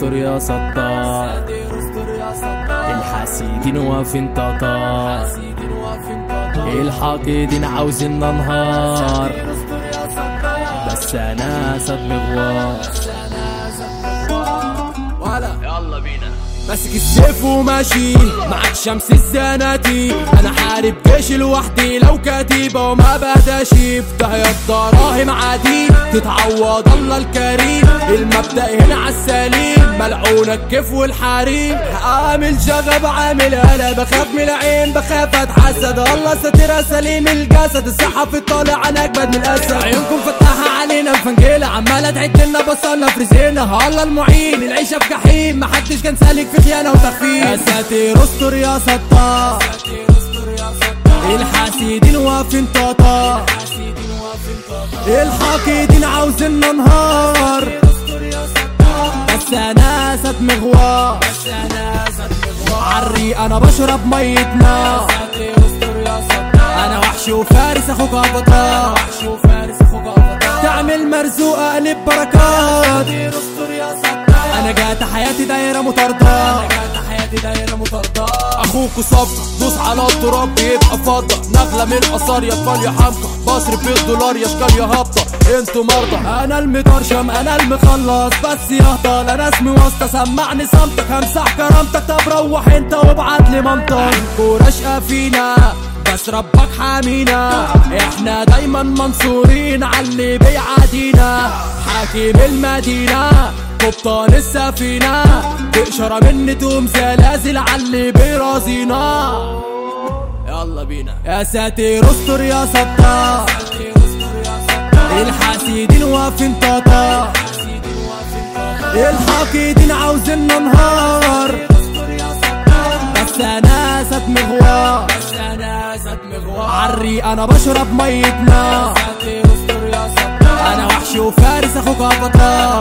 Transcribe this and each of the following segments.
استر يا ستار الحاسدين واقفين تطار الحاقدين عاوزين ننهار بس انا اسد مغوار ولا يلا بينا ماسك السيف وماشي معاك شمس الزناتي انا حارب جيش لوحدي لو كتيبة وما بداش يفتح الدراهم عادي تتعوض الله الكريم المبدأ هنا عالسليم ملعون الكيف والحريم عامل شغب عامل انا بخاف من العين بخاف اتحسد الله ستر سليم الجسد السحب الطالع انا اجمد من الاسد عيونكم فتحها علينا الفنجيلة عمالة تعد لنا بصلنا في رزقنا الله المعين العيشة في جحيم محدش كان سالك في خيانة وتخفيف يا ساتر استر يا ستار الحاسدين واقفين طاطا الحاقدين عاوزين ننهار بس انا اسد مغوار عري انا بشرب مية نار انا وحش وفارس اخوك افاتار تعمل مرزوقة قلب بركات انا جات حياتي دايرة مطاردة اخوك صفقة دوس على التراب بيبقى فضة نغلة من الاثار يا اطفال يا حمقى بصرف بالدولار يا اشكال يا هبطة انتوا مرضى انا المترشم انا المخلص بس يهطل انا اسمي واسطة سمعني صمتك همسح كرامتك طب روح انت وابعت لي مامتك ورشقة فينا بس ربك حامينا احنا دايما منصورين عاللي بيعادينا حاكم المدينة قبطان السفينة بإشارة مني تقوم زلازل عاللي بيرازينا يلا بينا يا ساتر استر يا ستار الحاسدين واقفين طاطا الحاقدين عاوزين ننهار بس انا اسد مغوار عري انا بشرب مية نار انا وحش وفارس اخوك افاتار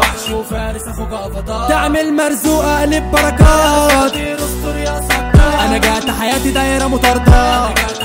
تعمل مرزوقة قلب بركات انا جات حياتي دايرة مطاردة